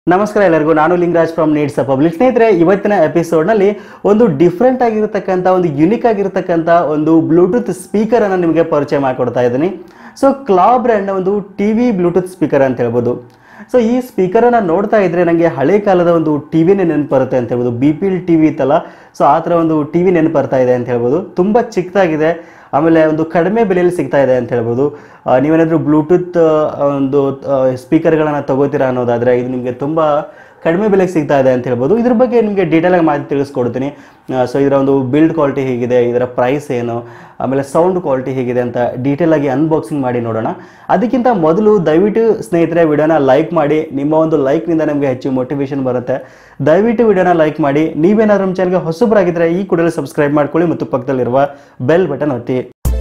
ನಮಸ್ಕಾರ ಎಲ್ಲರಿಗೂ ನಾನು ಲಿಂಗರಾಜ್ ಫ್ರಮ್ ನೀಡ್ಸ್ ಪಬ್ಲಿಕ್ ಸ್ನೇಹಿತರೆ ಇವತ್ತಿನ ಎಪಿಸೋಡ್ನಲ್ಲಿ ಒಂದು ಡಿಫ್ರೆಂಟ್ ಆಗಿರತಕ್ಕಂಥ ಒಂದು ಯುನಿಕ್ ಆಗಿರತಕ್ಕಂಥ ಒಂದು ಬ್ಲೂಟೂತ್ ಸ್ಪೀಕರ್ ಅನ್ನು ನಿಮಗೆ ಪರಿಚಯ ಮಾಡಿಕೊಡ್ತಾ ಇದ್ದೀನಿ ಸೊ ಕ್ಲಾ ಬ್ರ್ಯಾಂಡ್ನ ಒಂದು ಟಿ ವಿ ಬ್ಲೂಟೂತ್ ಸ್ಪೀಕರ್ ಅಂತ ಹೇಳ್ಬೋದು ಸೊ ಈ ಸ್ಪೀಕರನ್ನು ನೋಡ್ತಾ ಇದ್ರೆ ನನಗೆ ಹಳೆ ಕಾಲದ ಒಂದು ಟಿ ವಿನೇ ನೆನಪು ಬರುತ್ತೆ ಅಂತ ಹೇಳ್ಬೋದು B P L T V ಇತ್ತಲ್ಲ ಸೊ ಆ ಥರ ಒಂದು ಟಿ ವಿ ನೆನಪು ಬರ್ತಾ ಇದೆ ಅಂತ ಹೇಳ್ಬೋದು ತುಂಬ ಚಿಕ್ಕದಾಗಿದೆ ಆಮೇಲೆ ಒಂದು ಕಡಿಮೆ ಬೆಲೆಯಲ್ಲಿ ಸಿಗ್ತಾ ಇದೆ ಅಂತ ಹೇಳ್ಬೋದು ಆ, ನೀವೇನಾದ್ರೂ ಬ್ಲೂಟೂತ್ ಆ, ಒಂದು ಸ್ಪೀಕರ್ಗಳನ್ನು ತಗೋತೀರಾ ಅನ್ನೋದಾದರೆ ಇದು ನಿಮಗೆ ತುಂಬ ಕಡಿಮೆ ಬೆಲೆಗೆ ಸಿಗ್ತಾ ಇದೆ ಅಂತ ಹೇಳ್ಬೋದು ಇದ್ರ ಬಗ್ಗೆ ನಿಮಗೆ ಡೀಟೇಲ್ ಆಗಿ ಮಾಹಿತಿ ತಿಳಿಸ್ಕೊಡ್ತೀನಿ ಸೊ ಇದರ ಒಂದು ಬಿಲ್ಡ್ ಕ್ವಾಲಿಟಿ ಹೇಗಿದೆ ಇದರ ಪ್ರೈಸ್ ಏನು ಆಮೇಲೆ ಸೌಂಡ್ ಕ್ವಾಲಿಟಿ ಹೇಗಿದೆ ಅಂತ ಡೀಟೇಲ್ ಆಗಿ ಅನ್ಬಾಕ್ಸಿಂಗ್ ಮಾಡಿ ನೋಡೋಣ ಅದಕ್ಕಿಂತ ಮೊದಲು ದಯವಿಟ್ಟು ಸ್ನೇಹಿತರೆ ವಿಡಿಯೋನ ಲೈಕ್ ಮಾಡಿ ನಿಮ್ಮ ಒಂದು ಲೈಕ್ನಿಂದ ನಮಗೆ ಹೆಚ್ಚು ಮೋಟಿವೇಶನ್ ಬರುತ್ತೆ ದಯವಿಟ್ಟು ವಿಡಿಯೋನ ಲೈಕ್ ಮಾಡಿ ನೀವೇನಾದ್ರೂ ನಮ್ಮ ಚಾನಲ್ಗೆ ಹೊಸಬರಾಗಿದ್ದರೆ ಈ ಕೂಡಲೇ ಸಬ್ಸ್ಕ್ರೈಬ್ ಮಾಡ್ಕೊಳ್ಳಿ ಮತ್ತು ಪಕ್ಕದಲ್ಲಿರುವ ಬೆಲ್ ಬಟನ್ ಒತ್ತಿ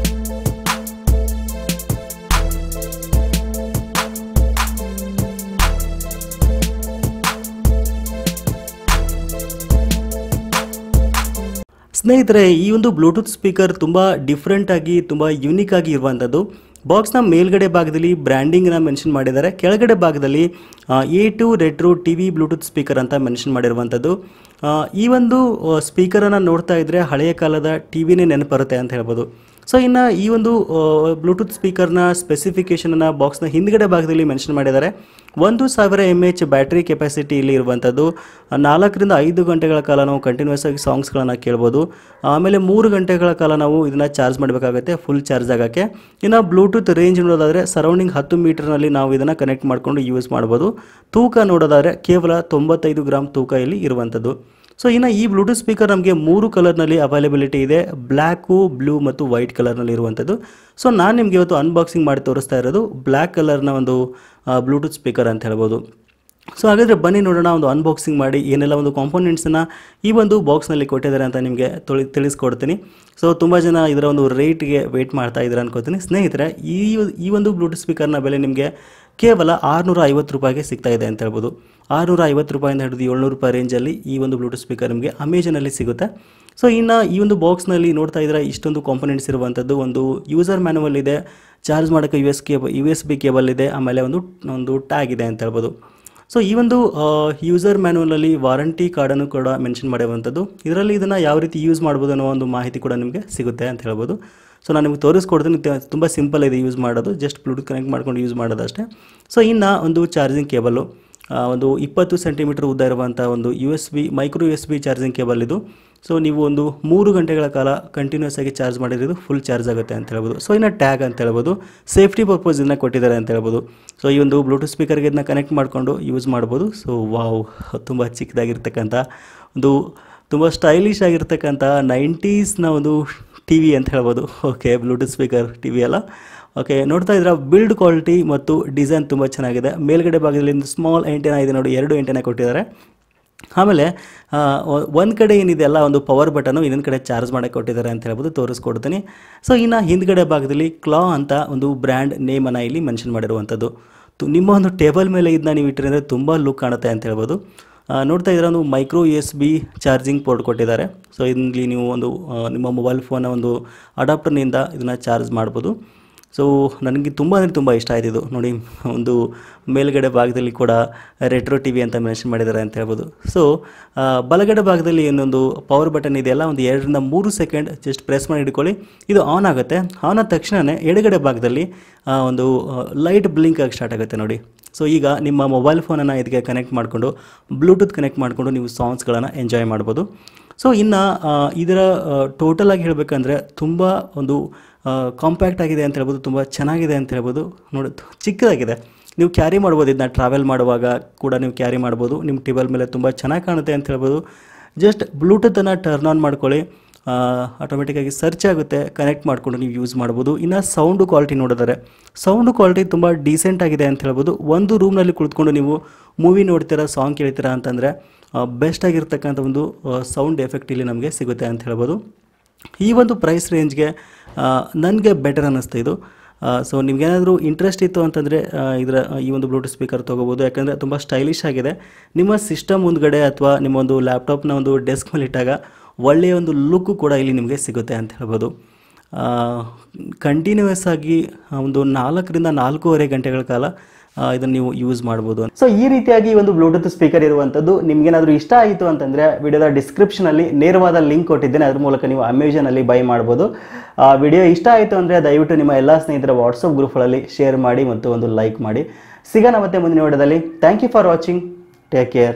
ಸ್ನೇಹಿತರೆ ಈ ಒಂದು ಬ್ಲೂಟೂತ್ ಸ್ಪೀಕರ್ ತುಂಬ ಡಿಫ್ರೆಂಟ್ ಆಗಿ ತುಂಬ ಯುನಿಕ್ ಆಗಿ ಇರುವಂಥದ್ದು ಬಾಕ್ಸ್ನ ಮೇಲ್ಗಡೆ ಭಾಗದಲ್ಲಿ ಬ್ರ್ಯಾಂಡಿಂಗ್ನ ಮೆನ್ಷನ್ ಮಾಡಿದ್ದಾರೆ ಕೆಳಗಡೆ ಭಾಗದಲ್ಲಿ A to retro T V Bluetooth speaker ಅಂತ ಮೆನ್ಷನ್ ಮಾಡಿರುವಂಥದ್ದು ಆ, ಈ ಒಂದು ಸ್ಪೀಕರನ್ನು ನೋಡ್ತಾ ಇದ್ದರೆ ಹಳೆಯ ಕಾಲದ ಟಿ ವಿನೇ ನೆನಪು ಬರುತ್ತೆ ಅಂತ ಹೇಳ್ಬೋದು ಸೊ ಇನ್ನು ಈ ಒಂದು ಬ್ಲೂಟೂತ್ ಸ್ಪೀಕರ್ನ ಸ್ಪೆಸಿಫಿಕೇಷನನ್ನು ಬಾಕ್ಸ್ನ ಹಿಂದ್ಗಡೆ ಭಾಗದಲ್ಲಿ ಮೆನ್ಷನ್ ಮಾಡಿದ್ದಾರೆ ಒಂದು ಸಾವಿರ ಎಮ್ ಎಚ್ ಬ್ಯಾಟ್ರಿ ಕೆಪಾಸಿಟಿ ಇಲ್ಲಿ ಇರುವಂಥದ್ದು ನಾಲ್ಕರಿಂದ ಐದು ಗಂಟೆಗಳ ಕಾಲ ನಾವು ಕಂಟಿನ್ಯೂಸ್ ಆಗಿ ಸಾಂಗ್ಸ್ಗಳನ್ನು ಕೇಳ್ಬೋದು ಆಮೇಲೆ ಮೂರು ಗಂಟೆಗಳ ಕಾಲ ನಾವು ಇದನ್ನು ಚಾರ್ಜ್ ಮಾಡಬೇಕಾಗುತ್ತೆ ಫುಲ್ ಚಾರ್ಜ್ ಆಗೋಕ್ಕೆ ಇನ್ನು ಬ್ಲೂಟೂತ್ ರೇಂಜ್ ನೋಡೋದಾದರೆ ಸರೌಂಡಿಂಗ್ ಹತ್ತು ಮೀಟರ್ನಲ್ಲಿ ನಾವು ಇದನ್ನು ಕನೆಕ್ಟ್ ಮಾಡಿಕೊಂಡು ಯೂಸ್ ಮಾಡ್ಬೋದು ತೂಕ ನೋಡೋದಾದರೆ ಕೇವಲ ತೊಂಬತ್ತೈದು ಗ್ರಾಮ್ ತೂಕ ಇಲ್ಲಿ ಇರುವಂಥದ್ದು ಸೊ ಇನ್ನು ಈ ಬ್ಲೂಟೂತ್ ಸ್ಪೀಕರ್ ನಮಗೆ ಮೂರು ಕಲರ್ನಲ್ಲಿ ಅವೈಲಬಿಲಿಟಿ ಇದೆ ಬ್ಲ್ಯಾಕು ಬ್ಲೂ ಮತ್ತು ವೈಟ್ ಕಲರ್ನಲ್ಲಿ ಇರುವಂಥದ್ದು ಸೊ ನಾನು ನಿಮಗೆ ಇವತ್ತು ಅನ್ಬಾಕ್ಸಿಂಗ್ ಮಾಡಿ ತೋರಿಸ್ತಾ ಇರೋದು ಬ್ಲ್ಯಾಕ್ ಕಲರ್ನ ಒಂದು ಬ್ಲೂಟೂತ್ ಸ್ಪೀಕರ್ ಅಂತ ಹೇಳ್ಬೋದು ಸೊ ಹಾಗಾದರೆ ಬನ್ನಿ ನೋಡೋಣ ಒಂದು ಅನ್ಬಾಕ್ಸಿಂಗ್ ಮಾಡಿ ಏನೆಲ್ಲ ಒಂದು ಕಾಂಪೋನೆಂಟ್ಸನ್ನು ಈ ಒಂದು ಬಾಕ್ಸ್ನಲ್ಲಿ ಕೊಟ್ಟಿದ್ದಾರೆ ಅಂತ ನಿಮಗೆ ತೊಳಿ ತಿಳಿಸ್ಕೊಡ್ತೀನಿ ಸೊ ತುಂಬ ಜನ ಇದರ ಒಂದು ರೇಟ್ಗೆ ವೆಯ್ಟ್ ಮಾಡ್ತಾ ಇದ್ದಾರೆ ಅನ್ಕೋತೀನಿ ಸ್ನೇಹಿತರೆ ಈ ಈ ಒಂದು ಬ್ಲೂಟೂತ್ ಸ್ಪೀಕರ್ನ ಬೆಲೆ ನಿಮಗೆ ಕೇವಲ ಆರುನೂರ ಐವತ್ತು ರೂಪಾಯಿಗೆ ಸಿಗ್ತಾ ಇದೆ ಅಂತ ಹೇಳ್ಬೋದು ಆರುನೂರ ಐವತ್ತು ರೂಪಾಯಿಂದ ಹಿಡಿದು ಏಳ್ನೂರು ರೂಪಾಯಿ ರೇಂಜಲ್ಲಿ ಈ ಒಂದು ಬ್ಲೂಟೂತ್ ಸ್ಪೀಕರ್ ನಿಮಗೆ ಅಮೆಜಾನಲ್ಲಿ ಸಿಗುತ್ತೆ ಸೊ ಇನ್ನು ಈ ಒಂದು ಬಾಕ್ಸ್ನಲ್ಲಿ ನೋಡ್ತಾ ಇದ್ರೆ ಇಷ್ಟೊಂದು ಕಾಂಪೊನೆಂಟ್ಸ್ ಇರುವಂಥದ್ದು ಒಂದು ಯೂಸರ್ ಮ್ಯಾನುವಲ್ ಇದೆ ಚಾರ್ಜ್ ಮಾಡೋಕ್ಕೆ U S cable U S B cable ಇದೆ ಆಮೇಲೆ ಒಂದು ಒಂದು ಟ್ಯಾಗ್ ಇದೆ ಅಂತ ಹೇಳ್ಬೋದು ಸೊ ಈ ಒಂದು ಯೂಸರ್ ಮ್ಯಾನುವಲಲ್ಲಿ ವಾರಂಟಿ ಕಾರ್ಡನ್ನು ಕೂಡ ಮೆನ್ಷನ್ ಮಾಡಿರುವಂಥದ್ದು ಇದರಲ್ಲಿ ಇದನ್ನು ಯಾವ ರೀತಿ ಯೂಸ್ ಮಾಡ್ಬೋದು ಅನ್ನೋ ಒಂದು ಮಾಹಿತಿ ಕೂಡ ನಿಮಗೆ ಸಿಗುತ್ತೆ ಅಂತ ಹೇಳ್ಬೋದು ಸೊ ನಾನು ನಿಮಗೆ ತೋರಿಸ್ಕೊಡ್ತೀನಿ ತ- ತುಂಬ ಸಿಂಪಲ್ ಇದೆ ಯೂಸ್ ಮಾಡೋದು ಜಸ್ಟ್ ಬ್ಲೂಟೂತ್ ಕನೆಕ್ಟ್ ಮಾಡ್ಕೊಂಡು ಯೂಸ್ ಮಾಡೋದು ಅಷ್ಟೇ ಸೊ ಇನ್ನು ಒಂದು ಚಾರ್ಜಿಂಗ್ ಕೇಬಲ್ಲು ಒಂದು ಇಪ್ಪತ್ತು ಸೆಂಟಿಮೀಟರ್ ಉದ್ದ ಇರುವಂಥ ಒಂದು U S B micro U S B charging cable ಇದು ಸೊ ನೀವು ಒಂದು ಮೂರು ಗಂಟೆಗಳ ಕಾಲ ಕಂಟಿನ್ಯೂಸ್ ಆಗಿ ಚಾರ್ಜ್ ಮಾಡಿರೋದು ಫುಲ್ ಚಾರ್ಜ್ ಆಗುತ್ತೆ ಅಂತ ಹೇಳ್ಬೋದು ಸೊ ಇನ್ನು ಟ್ಯಾಗ್ ಅಂತ ಹೇಳ್ಬೋದು ಸೇಫ್ಟಿ ಪರ್ಪಸ್ ಇದನ್ನ ಕೊಟ್ಟಿದ್ದಾರೆ ಅಂತ ಹೇಳ್ಬೋದು ಸೊ ಈ ಒಂದು ಬ್ಲೂಟೂತ್ ಸ್ಪೀಕರ್ಗೆ ಇದನ್ನ ಕನೆಕ್ಟ್ ಮಾಡಿಕೊಂಡು ಯೂಸ್ ಮಾಡ್ಬೋದು ಸೊ ವಾವ್ ತುಂಬ ಚಿಕ್ಕದಾಗಿರ್ತಕ್ಕಂಥ ಒಂದು ತುಂಬ ಸ್ಟೈಲಿಶ್ ಆಗಿರ್ತಕ್ಕಂಥ ನೈಂಟೀಸ್ನ ಒಂದು ಟಿ ವಿ ಅಂತ ಹೇಳ್ಬೋದು okay Bluetooth speaker T V ಅಲ್ಲ ಓಕೆ ನೋಡ್ತಾ ಇದ್ರೆ ಬಿಲ್ಡ್ ಕ್ವಾಲಿಟಿ ಮತ್ತು ಡಿಸೈನ್ ತುಂಬ ಚೆನ್ನಾಗಿದೆ ಮೇಲ್ಗಡೆ ಭಾಗದಲ್ಲಿ ಒಂದು ಸ್ಮಾಲ್ ಎಂಟೆನ ಇದೆ ನೋಡಿ ಎರಡು ಎಂಟೆನ ಕೊಟ್ಟಿದ್ದಾರೆ ಆಮೇಲೆ ಒಂದು ಕಡೆ ಏನಿದೆ ಅಲ್ಲ ಒಂದು ಪವರ್ ಬಟನು ಇನ್ನೊಂದು ಕಡೆ ಚಾರ್ಜ್ ಮಾಡೋಕ್ಕೆ ಕೊಟ್ಟಿದ್ದಾರೆ ಅಂತ ಹೇಳ್ಬೋದು ತೋರಿಸ್ಕೊಡ್ತೀನಿ ಸೊ ಇನ್ನು ಹಿಂದ್ಗಡೆ ಭಾಗದಲ್ಲಿ ಕ್ಲಾ ಅಂತ ಒಂದು ಬ್ರ್ಯಾಂಡ್ ನೇಮನ್ನು ಇಲ್ಲಿ ಮೆನ್ಷನ್ ಮಾಡಿರುವಂಥದ್ದು ತು- ನಿಮ್ಮ ಒಂದು ಟೇಬಲ್ ಮೇಲೆ ಇದನ್ನ ನೀವು ಇಟ್ಟಿದ್ರೆ ತುಂಬ ಲುಕ್ ಕಾಣುತ್ತೆ ಅಂತ ಹೇಳ್ಬೋದು ಆ, ನೋಡ್ತಾ ಇದ್ರೆ ಒಂದು micro U S B charging port ಕೊಟ್ಟಿದ್ದಾರೆ ಸೊ ಇಲ್ಲಿ ನೀವು ಒಂದು ಆ, ನಿಮ್ಮ ಮೊಬೈಲ್ ಫೋನ್ನ ಒಂದು ಅಡಾಪ್ಟರ್ನಿಂದ ಇದನ್ನು ಚಾರ್ಜ್ ಮಾಡ್ಬೋದು ಸೊ ನನಗೆ ತುಂಬ ಅಂದರೆ ತುಂಬ ಇಷ್ಟ ಆಯ್ತು ಇದು ನೋಡಿ ಒಂದು ಮೇಲ್ಗಡೆ ಭಾಗದಲ್ಲಿ ಕೂಡ ರೆಟ್ರೋ ಟಿ ವಿ ಅಂತ ಮೆನ್ಷನ್ ಮಾಡಿದ್ದಾರೆ ಅಂತ ಹೇಳ್ಬೋದು ಸೊ ಆ, ಬಲಗಡೆ ಭಾಗದಲ್ಲಿ ಏನೊಂದು ಪವರ್ ಬಟನ್ ಇದೆಯಲ್ಲ ಒಂದು ಎರಡರಿಂದ ಮೂರು ಸೆಕೆಂಡ್ ಜಸ್ಟ್ ಪ್ರೆಸ್ ಮಾಡಿ ಹಿಡ್ಕೊಳ್ಳಿ ಇದು ಆನ್ ಆಗುತ್ತೆ ಆನ್ ಆದ ತಕ್ಷಣವೇ ಎಡಗಡೆ ಭಾಗದಲ್ಲಿ ಆ, ಒಂದು ಲೈಟ್ ಬ್ಲಿಂಕ್ ಆಗಿ ಸ್ಟಾರ್ಟ್ ಆಗುತ್ತೆ ನೋಡಿ ಸೊ ಈಗ ನಿಮ್ಮ ಮೊಬೈಲ್ ಫೋನನ್ನು ಇದಕ್ಕೆ ಕನೆಕ್ಟ್ ಮಾಡಿಕೊಂಡು ಬ್ಲೂಟೂತ್ ಕನೆಕ್ಟ್ ಮಾಡಿಕೊಂಡು ನೀವು ಸಾಂಗ್ಸ್ಗಳನ್ನು ಎಂಜಾಯ್ ಮಾಡ್ಬೋದು ಸೊ ಇನ್ನು ಇದರ ಟೋಟಲ್ ಆಗಿ ಹೇಳಬೇಕಂದ್ರೆ ತುಂಬ ಒಂದು ಕಾಂಪ್ಯಾಕ್ಟ್ ಆಗಿದೆ ಅಂತ ಹೇಳ್ಬೋದು ತುಂಬ ಚೆನ್ನಾಗಿದೆ ಅಂತ ಹೇಳ್ಬೋದು ನೋಡಿ ಚಿಕ್ಕದಾಗಿದೆ ನೀವು ಕ್ಯಾರಿ ಮಾಡ್ಬೋದು ಇದನ್ನ ಟ್ರಾವೆಲ್ ಮಾಡುವಾಗ ಕೂಡ ನೀವು ಕ್ಯಾರಿ ಮಾಡ್ಬೋದು ನಿಮ್ಮ ಟೇಬಲ್ ಮೇಲೆ ತುಂಬ ಚೆನ್ನಾಗಿ ಕಾಣುತ್ತೆ ಅಂತ ಹೇಳ್ಬೋದು ಜಸ್ಟ್ ಬ್ಲೂಟೂತನ್ನು ಟರ್ನ್ ಆನ್ ಮಾಡ್ಕೊಳ್ಳಿ ಆಟೋಮೆಟಿಕ್ಕಾಗಿ ಸರ್ಚ್ ಆಗುತ್ತೆ ಕನೆಕ್ಟ್ ಮಾಡಿಕೊಂಡು ನೀವು ಯೂಸ್ ಮಾಡ್ಬೋದು ಇನ್ನು ಸೌಂಡು ಕ್ವಾಲಿಟಿ ನೋಡಿದರೆ ಸೌಂಡು ಕ್ವಾಲಿಟಿ ತುಂಬ ಡೀಸೆಂಟ್ ಆಗಿದೆ ಅಂತ ಹೇಳ್ಬೋದು ಒಂದು ರೂಮ್ನಲ್ಲಿ ಕುಳಿತುಕೊಂಡು ನೀವು ಮೂವಿ ನೋಡ್ತೀರಾ ಸಾಂಗ್ ಕೇಳ್ತೀರಾ ಅಂತಂದರೆ ಬೆಸ್ಟ್ ಆಗಿರ್ತಕ್ಕಂಥ ಒಂದು ಸೌಂಡ್ ಎಫೆಕ್ಟ್ ಇಲ್ಲಿ ನಮಗೆ ಸಿಗುತ್ತೆ ಅಂತ ಹೇಳ್ಬೋದು ಈ ಒಂದು ಪ್ರೈಸ್ ರೇಂಜ್ಗೆ ನನಗೆ ಬೆಟರ್ ಅನ್ನಿಸ್ತು ಇದು ಸೊ ನಿಮ್ಗೇನಾದರೂ ಇಂಟ್ರೆಸ್ಟ್ ಇತ್ತು ಅಂತಂದರೆ ಇದರ ಈ ಒಂದು ಬ್ಲೂಟೂತ್ ಸ್ಪೀಕರ್ ತೊಗೋಬೋದು ಯಾಕಂದರೆ ತುಂಬ ಸ್ಟೈಲಿಶ್ ಆಗಿದೆ ನಿಮ್ಮ ಸಿಸ್ಟಮ್ ಮುಂದ್ಗಡೆ ಅಥವಾ ನಿಮ್ಮ ಒಂದು ಲ್ಯಾಪ್ಟಾಪ್ನ ಒಂದು ಡೆಸ್ಕ್ ಮೇಲೆ ಇಟ್ಟಾಗ ಒಳ್ಳೆಯ ಒಂದು ಲುಕ್ಕು ಕೂಡ ಇಲ್ಲಿ ನಿಮಗೆ ಸಿಗುತ್ತೆ ಅಂತ ಹೇಳ್ಬೋದು ಕಂಟಿನ್ಯೂಯಸ್ ಆಗಿ ಒಂದು ನಾಲ್ಕರಿಂದ ನಾಲ್ಕೂವರೆ ಗಂಟೆಗಳ ಕಾಲ ಇದನ್ನು ನೀವು ಯೂಸ್ ಮಾಡ್ಬೋದು ಸೊ ಈ ರೀತಿಯಾಗಿ ಈ ಒಂದು ಬ್ಲೂಟೂತ್ ಸ್ಪೀಕರ್ ಇರುವಂಥದ್ದು ನಿಮ್ಗೇನಾದರೂ ಇಷ್ಟ ಆಯಿತು ಅಂತಂದರೆ ವಿಡಿಯೋದ ಡಿಸ್ಕ್ರಿಪ್ಷನಲ್ಲಿ ನೇರವಾದ ಲಿಂಕ್ ಕೊಟ್ಟಿದ್ದೇನೆ ಅದ್ರ ಮೂಲಕ ನೀವು ಅಮೆಝಾನಲ್ಲಿ ಬೈ ಮಾಡ್ಬೋದು ವಿಡಿಯೋ ಇಷ್ಟ ಆಯಿತು ಅಂದರೆ ದಯವಿಟ್ಟು ನಿಮ್ಮ ಎಲ್ಲ ಸ್ನೇಹಿತರ ವಾಟ್ಸಪ್ ಗ್ರೂಪ್ಗಳಲ್ಲಿ ಶೇರ್ ಮಾಡಿ ಮತ್ತು ಒಂದು ಲೈಕ್ ಮಾಡಿ ಸಿಗೋಣ ಮತ್ತೆ ಮುಂದಿನ ವಿಡಿಯೋದಲ್ಲಿ thank you for watching take care